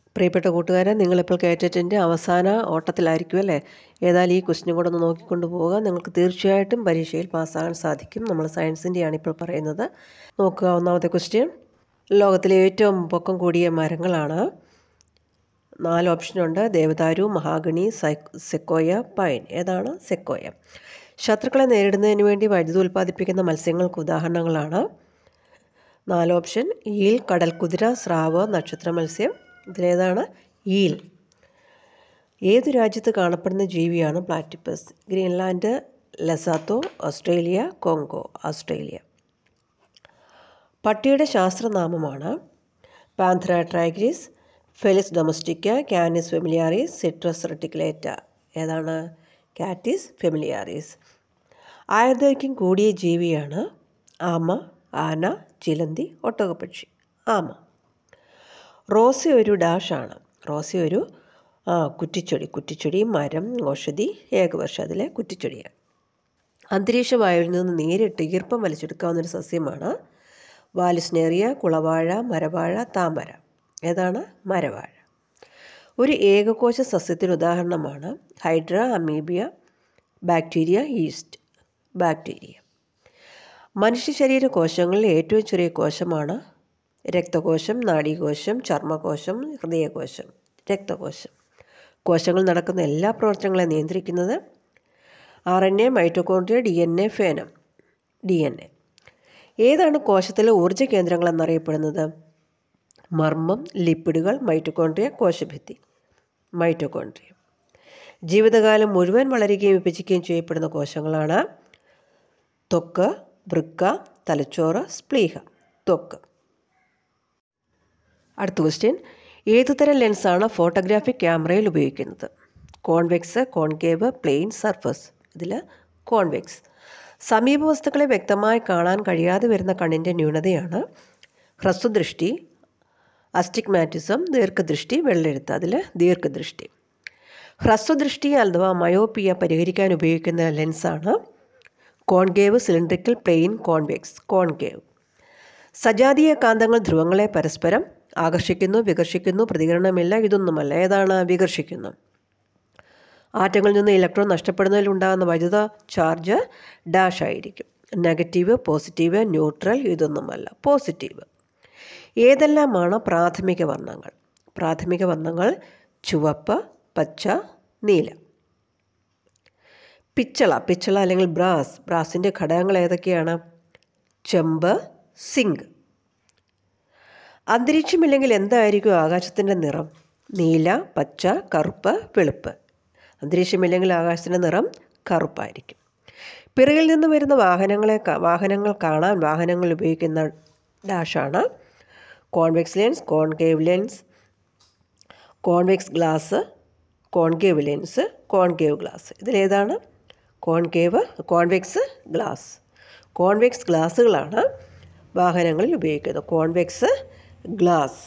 പ്രിയപ്പെട്ട കൂട്ടുകാരെ നിങ്ങളിപ്പോൾ കേറ്ററ്റിൻ്റെ അവസാന ഓട്ടത്തിലായിരിക്കും അല്ലേ ഏതായാലും ഈ ക്വസ്റ്റിനും കൂടെ ഒന്ന് നോക്കിക്കൊണ്ട് പോവുക നിങ്ങൾക്ക് തീർച്ചയായിട്ടും പരീക്ഷയിൽ പാസ്സാകാൻ സാധിക്കും നമ്മൾ സയൻസിൻ്റെയാണ് ഇപ്പോൾ പറയുന്നത് നോക്കുക ഒന്നാമത്തെ ക്വസ്റ്റ്യൻ ലോകത്തിലെ ഏറ്റവും പൊക്കം കൂടിയ മരങ്ങളാണ് നാല് ഓപ്ഷനുണ്ട് ദേവദാരു മഹാഗണി സൈ സെക്കോയ പൈൻ ഏതാണ് സെക്കോയ ശത്രുക്കളെ നേരിടുന്നതിന് വേണ്ടി വൈദ്യുതി ഉൽപ്പാദിപ്പിക്കുന്ന മത്സ്യങ്ങൾക്ക് ഉദാഹരണങ്ങളാണ് നാല് ഓപ്ഷൻ ഈൽ കടൽക്കുതിര സ്രാവ് നക്ഷത്ര മത്സ്യം ഇതിലേതാണ് ഈൽ ഏതു രാജ്യത്ത് കാണപ്പെടുന്ന ജീവിയാണ് platypus Greenland Lesotho Australia Congo Australia പട്ടിയുടെ ശാസ്ത്രനാമമാണ് Panthera tigris Felis domestica Canis familiaris Citrus reticulata ഏതാണ് കാറ്റിസ് ഫെമിലിയാറിസ് ആയുർദൈർഘ്യം കൂടിയ ജീവിയാണ് ആമ ആന ചിലന്തി ഒട്ടകപ്പക്ഷി ആമ റോസി ഒരു ഡാഷാണ് റോസി ഒരു ആ കുറ്റിച്ചെടി കുറ്റിച്ചെടി മരം ഔഷധി ഏകവർഷം അതിലെ കുറ്റിച്ചെടിയാണ് അന്തരീക്ഷ വായുവിൽ നിന്ന് നേരിട്ട് ഈർപ്പം വലിച്ചെടുക്കാവുന്നൊരു സസ്യമാണ് വാലിസ്നേറിയ കുളവാഴ മരവാഴ താമര ഏതാണ് മരവാഴ ഒരു ഏകകോശ സസ്യത്തിന് ഉദാഹരണമാണ് hydra amoeba bacteria yeast bacteria മനുഷ്യ ശരീര കോശങ്ങളിൽ ഏറ്റവും ചെറിയ കോശമാണ് രക്തകോശം നാഡീകോശം ചർമ്മകോശം ഹൃദയകോശം രക്തകോശം കോശങ്ങൾ നടക്കുന്ന എല്ലാ പ്രവർത്തനങ്ങളെയും നിയന്ത്രിക്കുന്നത് R N A mitochondria D N A ഫേനം ഡി എൻ എ ഏതാണ് കോശത്തിലെ ഊർജ്ജ കേന്ദ്രങ്ങൾ എന്നറിയപ്പെടുന്നത് മർമ്മം ലിപ്പിഡുകൾ മൈറ്റോകോൺട്രിയ കോശഭിത്തി മൈറ്റോകോൺട്രിയ ജീവിതകാലം മുഴുവൻ വളരുകയും വിഭജിക്കുകയും ചെയ്യപ്പെടുന്ന കോശങ്ങളാണ് ത്വക്ക് വൃക്ക തലച്ചോറ് സ്പ്ലീഹ ത്വക്ക് അടുത്ത ക്വസ്റ്റ്യൻ ഏതുതരം ലെൻസാണ് ഫോട്ടോഗ്രാഫിക് ക്യാമറയിൽ ഉപയോഗിക്കുന്നത് കോൺവെക്സ് കോൺകേവ് പ്ലെയിൻ സർഫസ് ഇതിൽ കോൺവെക്സ് സമീപ വസ്തുക്കളെ വ്യക്തമായി കാണാൻ കഴിയാതെ വരുന്ന കണ്ണിൻ്റെ ന്യൂനതയാണ് ഹ്രസ്വദൃഷ്ടി അസ്റ്റിഗ്മാറ്റിസം ദീർഘദൃഷ്ടി വെള്ളെഴുത്ത് അതിൽ ദീർഘദൃഷ്ടി ഹ്രസ്വദൃഷ്ടി അഥവാ മയോപ്പിയ പരിഹരിക്കാൻ ഉപയോഗിക്കുന്ന ലെൻസാണ് concave cylindrical plane convex concave സജാതീയ കാന്തങ്ങൾ ധ്രുവങ്ങളെ പരസ്പരം ആകർഷിക്കുന്നു വികർഷിക്കുന്നു പ്രതികരണമില്ല ഇതൊന്നുമല്ല ഏതാണ് വികർഷിക്കുന്നു ആറ്റങ്ങളിൽ നിന്ന് ഇലക്ട്രോൺ നഷ്ടപ്പെടുന്നതിൽ ഉണ്ടാകുന്ന വൈദ്യുത ചാർജ് ഡാഷ് ആയിരിക്കും നെഗറ്റീവ് പോസിറ്റീവ് ന്യൂട്രൽ ഇതൊന്നുമല്ല പോസിറ്റീവ് ഏതെല്ലാമാണ് പ്രാഥമിക വർണ്ണങ്ങൾ പ്രാഥമിക വർണ്ണങ്ങൾ ചുവപ്പ് പച്ച നീല പിച്ചള പിച്ചള അല്ലെങ്കിൽ ബ്രാസ് ബ്രാസിൻ്റെ ഘടകങ്ങൾ ഏതൊക്കെയാണ് ചെമ്പ് സിങ്ക് അന്തരീക്ഷമില്ലെങ്കിൽ എന്തായിരിക്കും ആകാശത്തിൻ്റെ നിറം നീല പച്ച കറുപ്പ് വെളുപ്പ് അന്തരീക്ഷമില്ലെങ്കിൽ ആകാശത്തിൻ്റെ നിറം കറുപ്പായിരിക്കും പിറകിൽ നിന്ന് വരുന്ന വാഹനങ്ങളെ വാഹനങ്ങൾ കാണാൻ വാഹനങ്ങൾ ഉപയോഗിക്കുന്ന ഡാഷാണ് convex lens concave lens convex glass concave lens concave glass ഇതിലേതാണ് കോൺകേവ് കോൺവെക്സ് ഗ്ലാസ് കോൺവെക്സ് ഗ്ലാസ്സുകളാണ് വാഹനങ്ങളിൽ ഉപയോഗിക്കുന്നത് കോൺവെക്സ് ഗ്ലാസ്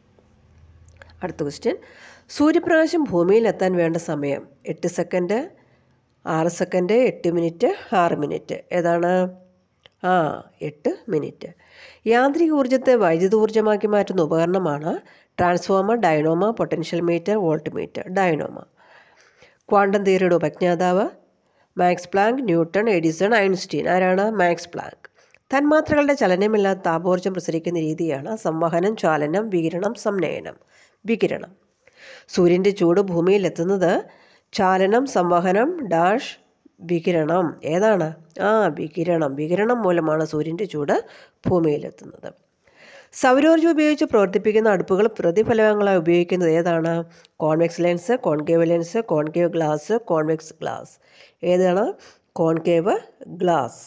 അടുത്ത ക്വസ്റ്റ്യൻ സൂര്യപ്രകാശം ഭൂമിയിലെത്താൻ വേണ്ട സമയം എട്ട് സെക്കൻഡ് ആറ് സെക്കൻഡ് എട്ട് മിനിറ്റ് ആറ് മിനിറ്റ് ഏതാണ് ആ എട്ട് മിനിറ്റ് യാന്ത്രിക ഊർജ്ജത്തെ വൈദ്യുത ഊർജ്ജമാക്കി മാറ്റുന്ന ഉപകരണമാണ് transformer dynamo potential meter volt meter dynamo quantum തിയറിയുടെ ഉപജ്ഞാതാവ് Max Planck Newton Edison Einstein ആരാണ് മാക്സ് പ്ലാങ്ക് തന്മാത്രകളുടെ ചലനമില്ലാത്ത താപോർജ്ജം പ്രസരിക്കുന്ന രീതിയാണ് സംവഹനം ചാലനം വികിരണം സംനയനം വികിരണം സൂര്യൻ്റെ ചൂട് ഭൂമിയിലെത്തുന്നത് ചാലനം സംവഹനം ഡാഷ് വികിരണം ഏതാണ് ആ വികിരണം വികിരണം മൂലമാണ് സൂര്യൻ്റെ ചൂട് ഭൂമിയിലെത്തുന്നത് സൗരോർജ്ജം ഉപയോഗിച്ച് പ്രവർത്തിപ്പിക്കുന്ന അടുപ്പുകൾ പ്രതിഫലകങ്ങളായി ഉപയോഗിക്കുന്നത് ഏതാണ് convex lens concave lens concave glass convex glass ഏതാണ് കോൺകേവ് ഗ്ലാസ്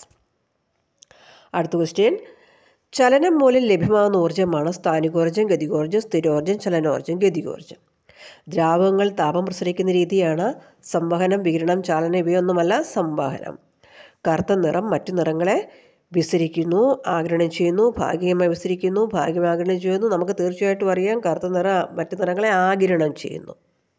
അടുത്ത ക്വസ്റ്റ്യൻ ചലനം മൂലം ലഭ്യമാകുന്ന ഊർജ്ജമാണ് സ്ഥാനികോർജ്ജം ഗതികോർജ്ജം സ്ഥിരോർജ്ജം ചലനോർജ്ജം ഗതികോർജ്ജം ദ്രാവകങ്ങൾ താപം പ്രസരിക്കുന്ന രീതിയാണ് സംവഹനം വികിരണം ചാലനം ഇവയൊന്നുമല്ല സംവഹനം കറുത്ത നിറം മറ്റു നിറങ്ങളെ വിസരിക്കുന്നു ആഗിരണം ചെയ്യുന്നു ഭാഗികമായി വിസരിക്കുന്നു ഭാഗ്യം ആഗിരണം ചെയ്യുന്നു നമുക്ക് തീർച്ചയായിട്ടും അറിയാം കറുത്ത നിറ മറ്റു നിറങ്ങളെ ആഗിരണം ചെയ്യുന്നു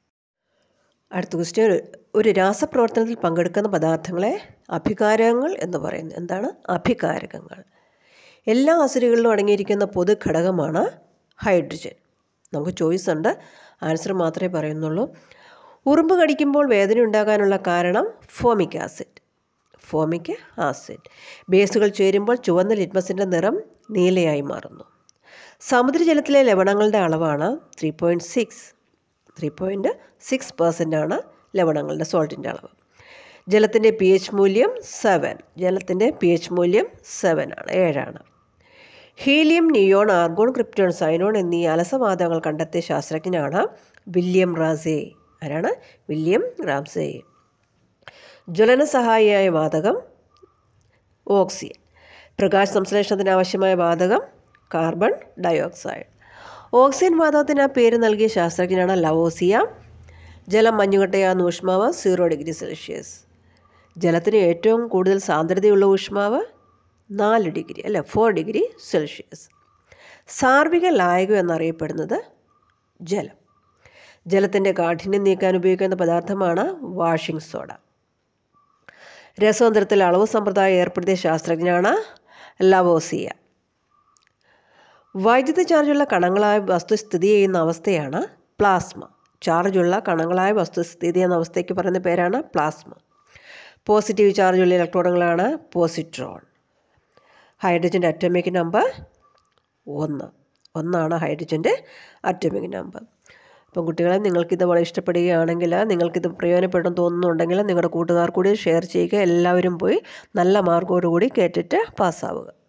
അടുത്ത ക്വസ്റ്റ്യൻ ഒരു രാസപ്രവർത്തനത്തിൽ പങ്കെടുക്കുന്ന പദാർത്ഥങ്ങളെ അഭികാരകങ്ങൾ എന്ന് പറയുന്നു എന്താണ് അഭികാരകങ്ങൾ എല്ലാ അസുരകളിലും അടങ്ങിയിരിക്കുന്ന പൊതു ഘടകമാണ് ഹൈഡ്രജൻ നമുക്ക് ചോയ്സ് ഉണ്ട് ആൻസർ മാത്രമേ പറയുന്നുള്ളൂ ഉറുമ്പ് കടിക്കുമ്പോൾ വേദന ഉണ്ടാകാനുള്ള കാരണം ഫോമിക് ആസിഡ് ഫോമിക് ആസിഡ് ബേസുകൾ ചേരുമ്പോൾ ചുവന്ന ലിറ്റ്മസിൻ്റെ നിറം നീലയായി മാറുന്നു സമുദ്രജലത്തിലെ ലവണങ്ങളുടെ അളവാണ് three point six three point six percent ആണ് ലവണങ്ങളുടെ സോൾട്ടിൻ്റെ അളവ് ജലത്തിൻ്റെ പി എച്ച് മൂല്യം സെവൻ ജലത്തിൻ്റെ പി എച്ച് മൂല്യം സെവൻ ആണ് ഏഴാണ് helium neon argon krypton xenon എന്നീ അലസവാതകങ്ങൾ കണ്ടെത്തിയ ശാസ്ത്രജ്ഞനാണ് വില്യം റാസേ ആരാണ് വില്യം റാംസേ ജ്വലന സഹായിയായ വാതകം ഓക്സിജൻ പ്രകാശ സംശ്ലേഷണത്തിന് ആവശ്യമായ വാതകം കാർബൺ ഡയോക്സൈഡ് ഓക്സിജൻ വാതകത്തിന് ആ പേര് നൽകിയ ശാസ്ത്രജ്ഞനാണ് ലവോസിയ ജലം മഞ്ഞുകട്ടയാകുന്ന ഊഷ്മാവ് സീറോ ഡിഗ്രി സെൽഷ്യസ് ജലത്തിന് ഏറ്റവും കൂടുതൽ സാന്ദ്രതയുള്ള ഊഷ്മാവ് നാല് ഡിഗ്രി അല്ല ഫോർ ഡിഗ്രി സെൽഷ്യസ് സാർവിക ലായകം എന്നറിയപ്പെടുന്നത് ജലം ജലത്തിൻ്റെ കാഠിന്യം നീക്കാൻ ഉപയോഗിക്കുന്ന പദാർത്ഥമാണ് വാഷിംഗ് സോഡ രസതന്ത്രത്തിൽ അളവ് സമ്പ്രദായം ഏർപ്പെടുത്തിയ ശാസ്ത്രജ്ഞനാണ് ലവോസിയ വൈദ്യുത ചാർജുള്ള കണങ്ങളായ വസ്തു സ്ഥിതി ചെയ്യുന്ന അവസ്ഥയാണ് പ്ലാസ്മ ചാർജുള്ള കണങ്ങളായ വസ്തു സ്ഥിതി ചെയ്യുന്ന അവസ്ഥയ്ക്ക് പറയുന്ന പേരാണ് പ്ലാസ്മ പോസിറ്റീവ് ചാർജുള്ള ഇലക്ട്രോണുകളാണ് പോസിട്രോൺ ഹൈഡ്രജൻ്റെ അറ്റോമിക് നമ്പർ ഒന്ന് ഒന്നാണ് ഹൈഡ്രജൻ്റെ അറ്റോമിക് നമ്പർ അപ്പം കുട്ടികളെ നിങ്ങൾക്കിത് വളരെ ഇഷ്ടപ്പെടുകയാണെങ്കിൽ നിങ്ങൾക്കിത് പ്രയോജനപ്പെടും തോന്നുന്നുണ്ടെങ്കിൽ നിങ്ങളുടെ കൂട്ടുകാർ കൂടി ഷെയർ ചെയ്യുക എല്ലാവരും പോയി നല്ല മാർക്കോടുകൂടി കേട്ടിട്ട് പാസ്സാവുക